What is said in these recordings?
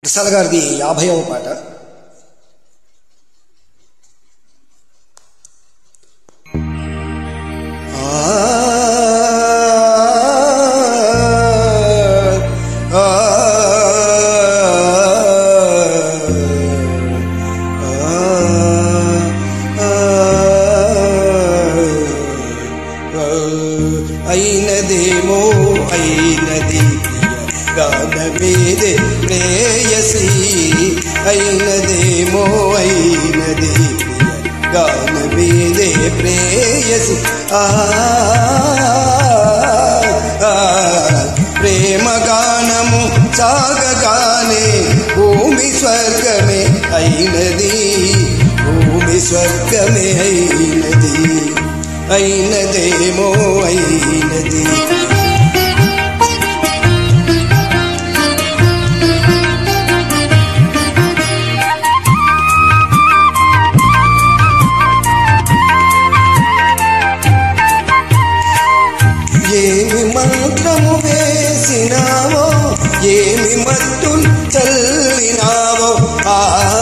ఘంటసాల గారిది యాభైవ పాట అయినదేమో అయినది గానమేదే ప్రేయసి అయినదేమో అయినది గానమేదే ప్రేయసి ఆ ఆ, ప్రేమ గానము సాగగానే భూమి స్వర్గమే అయినది భూమి స్వర్గమే అయినది అయినదేమో అయినది ఏమి మంత్రము వేసినావో ఏమి మత్తులు చల్లినావో ఆ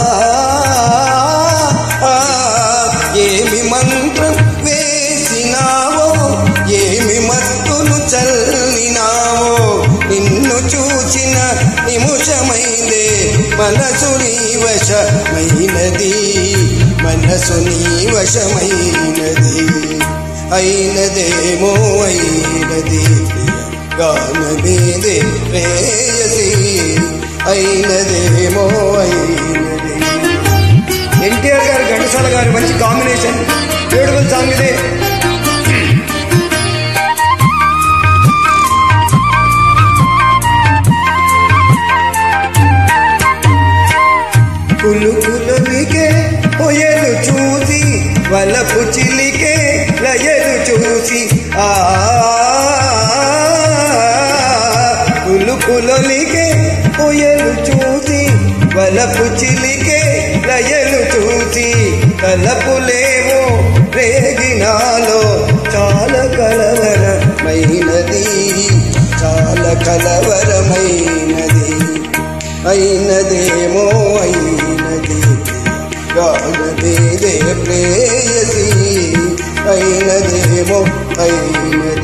ఆ, ఏమి మంత్రం వేసినావో ఏమి మత్తులు చల్లినావో నిన్ను చూచిన నిముషమైందే మనసు నీ వశమైనది మనసు నీ వశమైనది అయినదేమో అయినది గానమేదే ప్రేయసి అయినదేమో అయినది ఎన్టీఆర్ గారు ఘంటసాల గారి మంచి కాంబినేషన్ బ్యూటిఫుల్ సాంగ్ ఇదే కులుకులవికే పొయలు చూసి వలపు చిలికే లయలు చూసి ఆ కులుకులలికే పొయలు చూసి వలపు చిలికే లయలు చూసి కలపులేమో రేగినాలో చాలా కలవరమైనది చాలా కలవరమైనది అయినదేమో అయినది గానమేదే ప్రేయసి అయినదేమో అయినది